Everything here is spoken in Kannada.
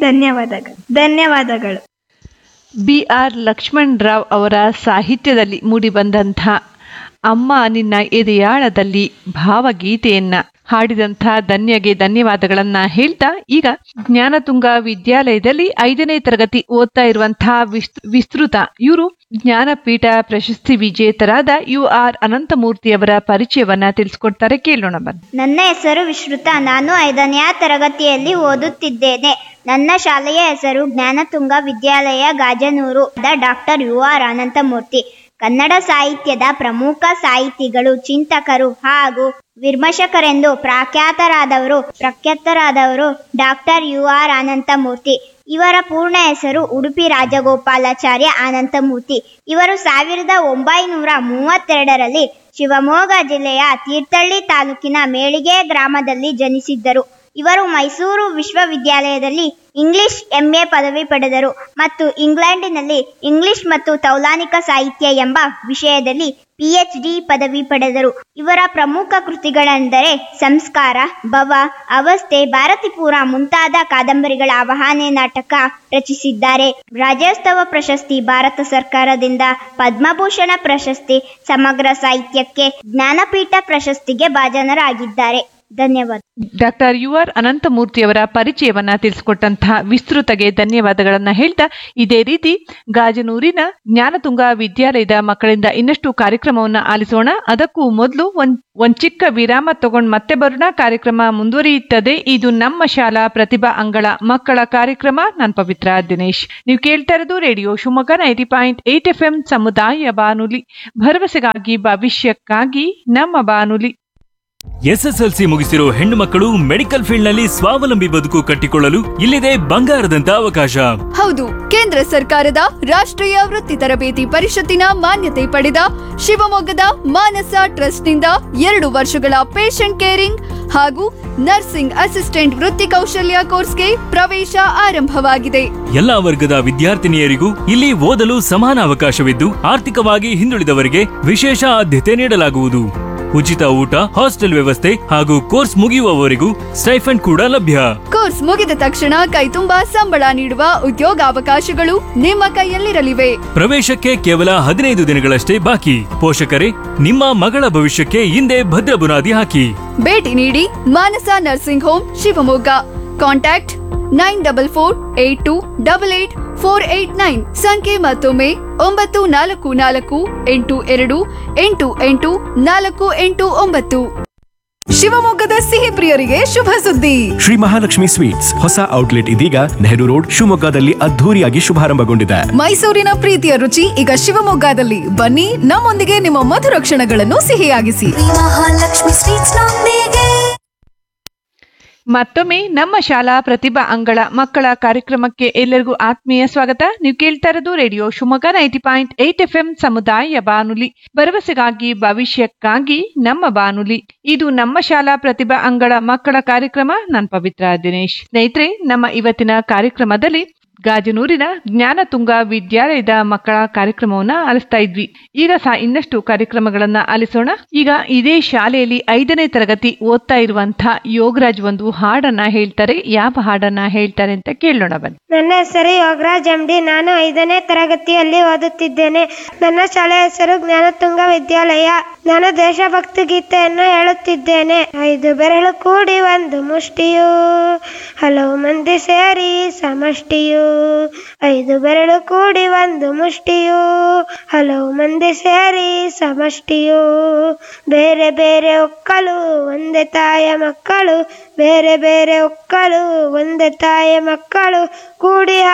ಧನ್ಯವಾದಗಳು ಧನ್ಯವಾದಗಳು ಬಿ ಆರ್ ಲಕ್ಷ್ಮಣ್ ರಾವ್ ಅವರ ಸಾಹಿತ್ಯದಲ್ಲಿ ಮೂಡಿಬಂದಂಥ ಅಮ್ಮ ನಿನ್ನ ಎದೆಯಾಳದಲ್ಲಿ ಭಾವಗೀತೆಯನ್ನ ಹಾಡಿದಂಥ ಧನ್ಯಗೆ ಧನ್ಯವಾದಗಳನ್ನ ಹೇಳ್ತಾ ಈಗ ಜ್ಞಾನತುಂಗ ವಿದ್ಯಾಲಯದಲ್ಲಿ ಐದನೇ ತರಗತಿ ಓದ್ತಾ ಇರುವಂತಹ ವಿಸ್- ವಿಸ್ತೃತ ಇವರು ಜ್ಞಾನಪೀಠ ಪ್ರಶಸ್ತಿ ವಿಜೇತರಾದ ಯು ಆರ್ ಅನಂತಮೂರ್ತಿಯವರ ಪರಿಚಯವನ್ನ ತಿಳಿಸ್ಕೊಡ್ತಾರೆ ಕೇಳೋಣ ಬನ್ನಿ ನನ್ನ ಹೆಸರು ವಿಶ್ರುತ ನಾನು ಐದನೆಯ ತರಗತಿಯಲ್ಲಿ ಓದುತ್ತಿದ್ದೇನೆ ನನ್ನ ಶಾಲೆಯ ಹೆಸರು Jnanatunga Vidyalaya Gajanur doctor U R Ananthamurthy Kannada ಸಾಹಿತ್ಯದ ಪ್ರಮುಖ ಸಾಹಿತಿಗಳು ಚಿಂತಕರು ಹಾಗೂ ವಿಮರ್ಶಕರೆಂದು ಪ್ರಖ್ಯಾತರಾದವರು ಪ್ರಖ್ಯಾತರಾದವರು ಡಾಕ್ಟರ್ ಯು ಆರ್ ಅನಂತಮೂರ್ತಿ ಇವರ ಪೂರ್ಣ ಹೆಸರು ಉಡುಪಿ ರಾಜಗೋಪಾಲಾಚಾರ್ಯ ಅನಂತಮೂರ್ತಿ ಇವರು ಸಾವಿರದ ಒಂಬೈನೂರ ಮೂವತ್ತೆರಡರಲ್ಲಿ ಶಿವಮೊಗ್ಗ ಜಿಲ್ಲೆಯ ತೀರ್ಥಹಳ್ಳಿ ತಾಲೂಕಿನ ಮೇಳಿಗೆ ಗ್ರಾಮದಲ್ಲಿ ಜನಿಸಿದ್ದರು ಇವರು ಮೈಸೂರು ವಿಶ್ವವಿದ್ಯಾಲಯದಲ್ಲಿ ಇಂಗ್ಲಿಷ್ ಎಂಎ ಪದವಿ ಪಡೆದರು ಮತ್ತು ಇಂಗ್ಲೆಂಡಿನಲ್ಲಿ ಇಂಗ್ಲಿಷ್ ಮತ್ತು ತೌಲಾನಿಕ ಸಾಹಿತ್ಯ ಎಂಬ ವಿಷಯದಲ್ಲಿ ಪಿಎಚ್ಡಿ ಪದವಿ ಪಡೆದರು ಇವರ ಪ್ರಮುಖ ಕೃತಿಗಳೆಂದರೆ ಸಂಸ್ಕಾರ ಭವ ಅವಸ್ಥೆ ಭಾರತಿಪುರ ಮುಂತಾದ ಕಾದಂಬರಿಗಳ ಆವಾಹನೆ ನಾಟಕ ರಚಿಸಿದ್ದಾರೆ ರಾಜ್ಯೋತ್ಸವ ಪ್ರಶಸ್ತಿ ಭಾರತ ಸರ್ಕಾರದಿಂದ ಪದ್ಮಭೂಷಣ ಪ್ರಶಸ್ತಿ ಸಮಗ್ರ ಸಾಹಿತ್ಯಕ್ಕೆ ಜ್ಞಾನಪೀಠ ಪ್ರಶಸ್ತಿಗೆ ಭಾಜನರಾಗಿದ್ದಾರೆ ಧನ್ಯವಾದ ಡಾಕ್ಟರ್ ಯು ಆರ್ ಅನಂತಮೂರ್ತಿಯವರ ಪರಿಚಯವನ್ನ ತಿಳಿಸ್ಕೊಟ್ಟಂತಹ ವಿಸ್ತೃತಗೆ ಧನ್ಯವಾದಗಳನ್ನ ಹೇಳ್ತಾ ಇದೇ ರೀತಿ ಗಾಜನೂರಿನ ಜ್ಞಾನತುಂಗ ವಿದ್ಯಾಲಯದ ಮಕ್ಕಳಿಂದ ಇನ್ನಷ್ಟು ಕಾರ್ಯಕ್ರಮವನ್ನ ಆಲಿಸೋಣ ಅದಕ್ಕೂ ಮೊದಲು ಒಂದ್ ಒಂದ್ ಚಿಕ್ಕ ವಿರಾಮ ತಗೊಂಡ್ ಮತ್ತೆ ಬರೋಣ ಕಾರ್ಯಕ್ರಮ ಮುಂದುವರಿಯುತ್ತದೆ ಇದು ನಮ್ಮ ಶಾಲಾ ಪ್ರತಿಭಾ ಅಂಗಳ ಮಕ್ಕಳ ಕಾರ್ಯಕ್ರಮ ನಾನ್ ಪವಿತ್ರ ದಿನೇಶ್ ನೀವು ಕೇಳ್ತಾ ಇರೋದು radio Shivamogga ninety point eight FM ಎಂ ಸಮುದಾಯ ಬಾನುಲಿ ಭರವಸೆಗಾಗಿ ಭವಿಷ್ಯಕ್ಕಾಗಿ ನಮ್ಮ ಬಾನುಲಿ ಎಸ್ಎಸ್ಎಲ್ಸಿ ಮುಗಿಸಿರೋ ಹೆಣ್ಣು ಮಕ್ಕಳು ಮೆಡಿಕಲ್ ಫೀಲ್ಡ್ ನಲ್ಲಿ ಸ್ವಾವಲಂಬಿ ಬದುಕು ಕಟ್ಟಿಕೊಳ್ಳಲು ಇಲ್ಲಿದೆ ಬಂಗಾರದಂತ ಅವಕಾಶ ಹೌದು ಕೇಂದ್ರ ಸರ್ಕಾರದ ರಾಷ್ಟ್ರೀಯ ವೃತ್ತಿ ತರಬೇತಿ ಪರಿಷತ್ತಿನ ಮಾನ್ಯತೆ ಪಡೆದ ಶಿವಮೊಗ್ಗದ ಮಾನಸ ಟ್ರಸ್ಟ್ನಿಂದ ಎರಡು ವರ್ಷಗಳ ಪೇಷಂಟ್ ಕೇರಿಂಗ್ ಹಾಗೂ ನರ್ಸಿಂಗ್ ಅಸಿಸ್ಟೆಂಟ್ ವೃತ್ತಿ ಕೌಶಲ್ಯ ಕೋರ್ಸ್ಗೆ ಪ್ರವೇಶ ಆರಂಭವಾಗಿದೆ ಎಲ್ಲಾ ವರ್ಗದ ವಿದ್ಯಾರ್ಥಿನಿಯರಿಗೂ ಇಲ್ಲಿ ಓದಲು ಸಮಾನ ಅವಕಾಶವಿದ್ದು ಆರ್ಥಿಕವಾಗಿ ಹಿಂದುಳಿದವರಿಗೆ ವಿಶೇಷ ಆದ್ಯತೆ ನೀಡಲಾಗುವುದು ಉಚಿತ ಊಟ ಹಾಸ್ಟೆಲ್ ವ್ಯವಸ್ಥೆ ಹಾಗೂ ಕೋರ್ಸ್ ಮುಗಿಯುವವರೆಗೂ ಸ್ಟೈಫಂಡ್ ಕೂಡ ಲಭ್ಯ ಕೋರ್ಸ್ ಮುಗಿದ ತಕ್ಷಣ ಕೈತುಂಬಾ ಸಂಬಳ ನೀಡುವ ಉದ್ಯೋಗಾವಕಾಶಗಳು ನಿಮ್ಮ ಕೈಯಲ್ಲಿರಲಿವೆ ಪ್ರವೇಶಕ್ಕೆ ಕೇವಲ ಹದಿನೈದು ದಿನಗಳಷ್ಟೇ ಬಾಕಿ ಪೋಷಕರೇ ನಿಮ್ಮ ಮಗಳ ಭವಿಷ್ಯಕ್ಕೆ ಹಿಂದೆ ಭದ್ರ ಬುನಾದಿ ಹಾಕಿ ಭೇಟಿ ನೀಡಿ Manasa nursing home Shivamogga contact nine double four eight two double eight four eight nine ಸಂಖ್ಯೆ ಮತ್ತೊಮ್ಮೆ ಒಂಬತ್ತು ನಾಲ್ಕು ನಾಲ್ಕು ಎಂಟು ಎರಡು ಎಂಟು ಎಂಟು ನಾಲ್ಕು ಎಂಟು ಒಂಬತ್ತು ಶಿವಮೊಗ್ಗದ ಸಿಹಿ ಪ್ರಿಯರಿಗೆ ಶುಭ ಸುದ್ದಿ ಶ್ರೀ ಮಹಾಲಕ್ಷ್ಮಿ ಸ್ವೀಟ್ಸ್ ಹೊಸ ಔಟ್ಲೆಟ್ ಇದೀಗ ನೆಹರು ರೋಡ್ ಶಿವಮೊಗ್ಗದಲ್ಲಿ ಅದ್ಧೂರಿಯಾಗಿ ಶುಭಾರಂಭಗೊಂಡಿದೆ ಮೈಸೂರಿನ ಪ್ರೀತಿಯ ರುಚಿ ಈಗ ಶಿವಮೊಗ್ಗದಲ್ಲಿ ಬನ್ನಿ ನಮ್ಮೊಂದಿಗೆ ನಿಮ್ಮ ಮಧುರ ಕ್ಷಣಗಳನ್ನು ಸಿಹಿಯಾಗಿಸಿ ಮಹಾಲಕ್ಷ್ಮಿ ಸ್ವೀಟ್ಸ್ ನೊಂದಿಗೆ ಮತ್ತೊಮ್ಮೆ ನಮ್ಮ ಶಾಲಾ ಪ್ರತಿಭಾ ಅಂಗಳ ಮಕ್ಕಳ ಕಾರ್ಯಕ್ರಮಕ್ಕೆ ಎಲ್ಲರಿಗೂ ಆತ್ಮೀಯ ಸ್ವಾಗತ ನೀವು ಕೇಳ್ತಾ ಇರೋದು radio Shivamogga ninety point eight FM ಎಂ ಸಮುದಾಯ ಬಾನುಲಿ ಭರವಸೆಗಾಗಿ ಭವಿಷ್ಯಕ್ಕಾಗಿ ನಮ್ಮ ಬಾನುಲಿ ಇದು ನಮ್ಮ ಶಾಲಾ ಪ್ರತಿಭಾ ಅಂಗಳ ಮಕ್ಕಳ ಕಾರ್ಯಕ್ರಮ ನಾನ್ ಪವಿತ್ರ ದಿನೇಶ್ ಸ್ನೇಹಿತರೆ ನಮ್ಮ ಇವತ್ತಿನ ಕಾರ್ಯಕ್ರಮದಲ್ಲಿ ಗಾಜನೂರಿನ ಜ್ಞಾನತುಂಗ ವಿದ್ಯಾಲಯದ ಮಕ್ಕಳ ಕಾರ್ಯಕ್ರಮವನ್ನ ಆಲಿಸ್ತಾ ಇದ್ವಿ ಈಗ ಸಹ ಇನ್ನಷ್ಟು ಕಾರ್ಯಕ್ರಮಗಳನ್ನ ಆಲಿಸೋಣ ಈಗ ಇದೇ ಶಾಲೆಯಲ್ಲಿ ಐದನೇ ತರಗತಿ ಓದ್ತಾ ಇರುವಂತಹ ಯೋಗರಾಜ್ ಒಂದು ಹಾಡನ್ನ ಹೇಳ್ತಾರೆ ಯಾವ ಹಾಡನ್ನ ಹೇಳ್ತಾರೆ ಅಂತ ಕೇಳೋಣ ಬನ್ನಿ ನನ್ನ ಹೆಸರು ಯೋಗರಾಜ್ ಎಂಡಿ ನಾನು ಐದನೇ ತರಗತಿಯಲ್ಲಿ ಓದುತ್ತಿದ್ದೇನೆ ನನ್ನ ಶಾಲೆಯ ಹೆಸರು ಜ್ಞಾನತುಂಗ ವಿದ್ಯಾಲಯ ನಾನು ದೇಶಭಕ್ತಿ ಗೀತೆಯನ್ನು ಹೇಳುತ್ತಿದ್ದೇನೆ ಐದು ಬೆರಳು ಕೂಡಿ ಒಂದು ಮುಷ್ಟಿಯು ಹಲವು ಮಂದಿ ಸೇರಿ ಸಮಷ್ಟಿಯು ಐದು ಬೆರಳು ಕೂಡಿ ಒಂದು ಮುಷ್ಟಿಯು ಹಲವು ಮಂದಿ ಸೇರಿ ಸಮಷ್ಟಿಯು ಬೇರೆ ಬೇರೆ ಒಕ್ಕಲು ಒಂದೇ ತಾಯ ಮಕ್ಕಳು ಬೇರೆ ಬೇರೆ ಒಕ್ಕಲು ಒಂದೇ ತಾಯ ಮಕ್ಕಳು ಕೂಡಿ